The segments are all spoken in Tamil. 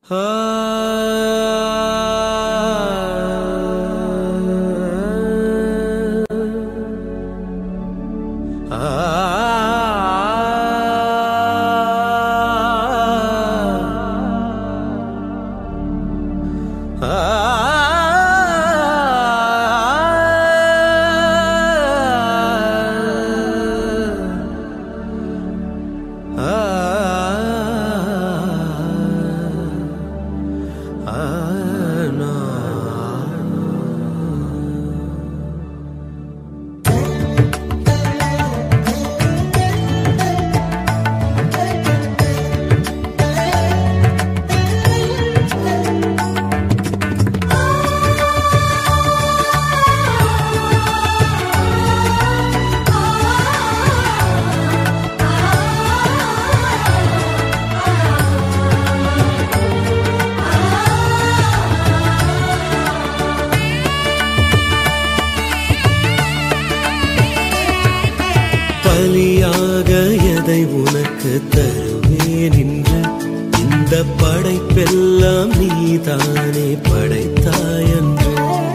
பலியாக எதை உனக்கு தருவேன் என்று இந்த படைப்பெல்லாம் நீதானே படைத்தாய் என்று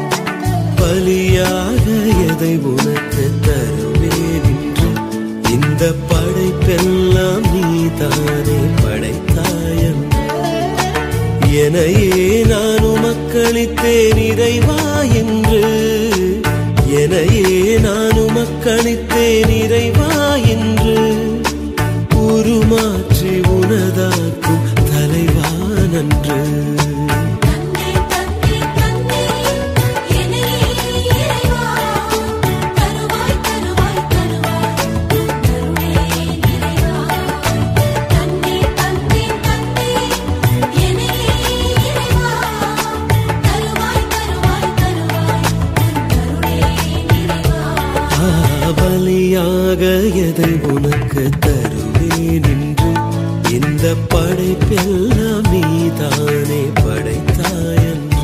பலியாக எதை உனக்கு தருவேன் என்று இந்த படைப்பெல்லாம் நீதானே படைத்தாய் என்று எனையே நான் உமக்களித்தேன் இறைவா என்று எனையே நான் உமக்களித்தேன் இறைவா என்று உருமாற்றி உனதாக்கும் தலைவா நன்று தந்தை தந்தை தந்தை என்னே இறைவா தருவாய் தருவாய் தருவாய் தருவே இறைவா தந்தை தந்தை தந்தை என்னே இறைவா தருவாய் தருவாய் தருவாய் தருவே இறைவா பலியாக எதை உனக்கு தருவேன் என்று இந்த படைப்பெல்லாம் நீதானே படைத்தாய் என்று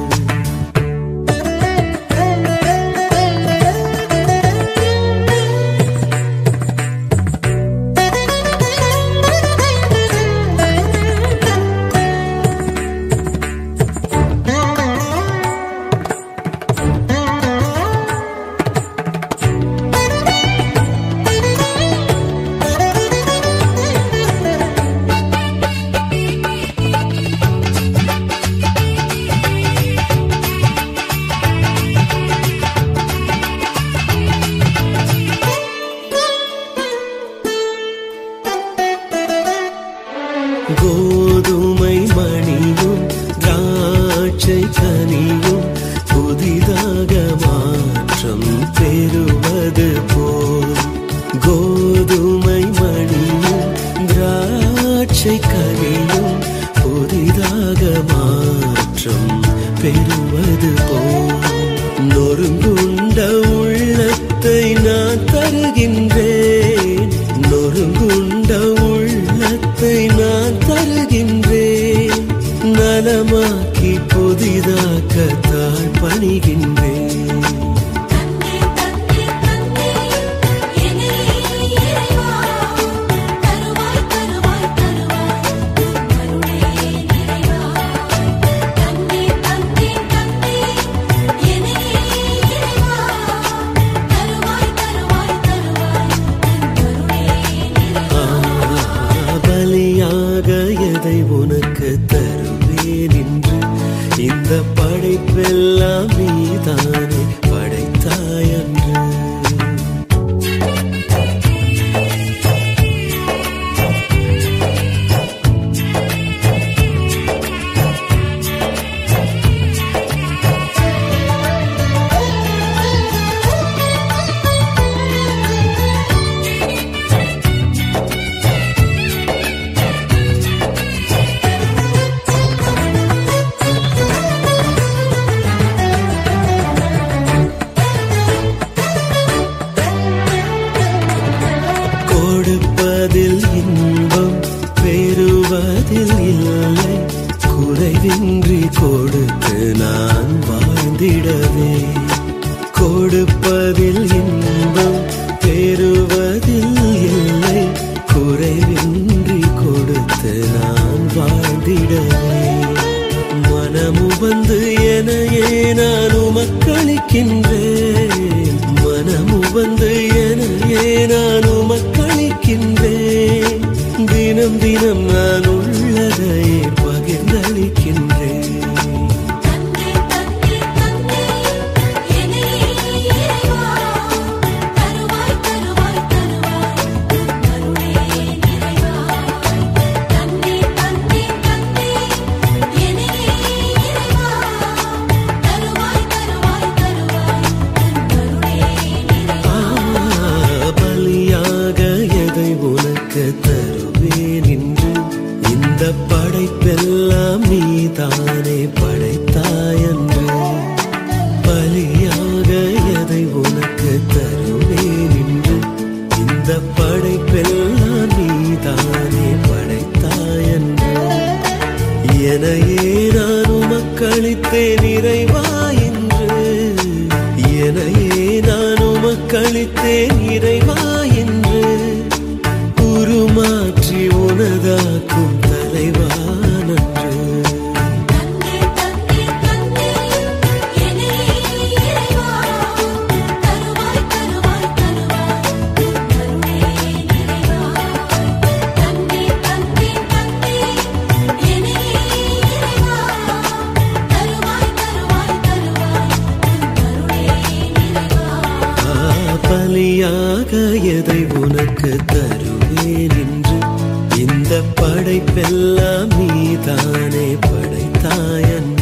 கோதுமை மணியும் திராட்சை கனியும் புதிதாக மாற்றம் பெறுவது போல் கோதுமை மணியும் திராட்சை கனியும் புதிதாக மாற்றம் பெறுவது போல் நொறுங்குண்ட உள்ளத்தை நான் தருகின்றேன் நொறுங்குண்ட உள்ளத்தை நான் தருகின்றேன் நலமாக்கி புதிதாக்கத்தால் பணிகின்றேன் தந்தை தந்தை தந்தை என்னே இறைவா தருவாய் தருவாய் தருவாய் தருவே இறைவா தந்தை தந்தை தந்தை என்னே இறைவா தருவாய் தருவாய் தருவாய் தருவே இறைவா பலியாக எதை உனக்கு தருவேன் என்று இந்த படைப்பெல்லாம் நீதானே படைத்தாய் என்று கொடுப்பதில் இன்பம் பெறுவதில் இல்லை குறைவின்றி கொடுத்து நான் வாழ்ந்திடவே கொடுப்பதில் இன்பம் பெறுவதில் இல்லை குறைவின்றி கொடுத்து நான் வாழ்ந்திடவே அர்ப்பணிக்கின்றேன் மனமு வந்து எனையே நான் உமக்களிக்கின்றேன் தினம் தினம் நான் உள்ளதையே பகிர்ந்தளிக்கின்றேன் தந்தை தந்தை தந்தை என்னை இறைவா தருவாய் தருவாய் தருவாய் கருணே நிறைவாய் தந்தை தந்தை தந்தை என்னை இறைவா தருவாய் தருவாய் தருவாய் கருணே நிறைவாய் பலியாக எதை உனக்கு தருவேன் என்று இந்த படைப்பெல்லாம் நீதானே படைத்தாயன்று பலியாக எதை உனக்கு தருவேன் என்று இந்த படைப்பெல்லாம் நீதானே படைத்தாயன்று எனையே நான் உமக்களித்தேன் இறைவா என்று எனையே நான் உமக்களித்தேன் இறைவா என்று உருமாற்றி உனதாக்கும் தலைவா நன்று தந்தை தந்தை தந்தை என்னை இறைவா தருவாய் தருவாய் தருவாய் கருணே நிறைவாய் தந்தை தந்தை தந்தை என்னை இறைவா தருவாய் தருவாய் தருவாய் கருணே நிறைவாய் பலியாக எதை உனக்கு தருவேன் என்று இந்த படைப்பெல்லாம் நீதானே படைத்தாயன்று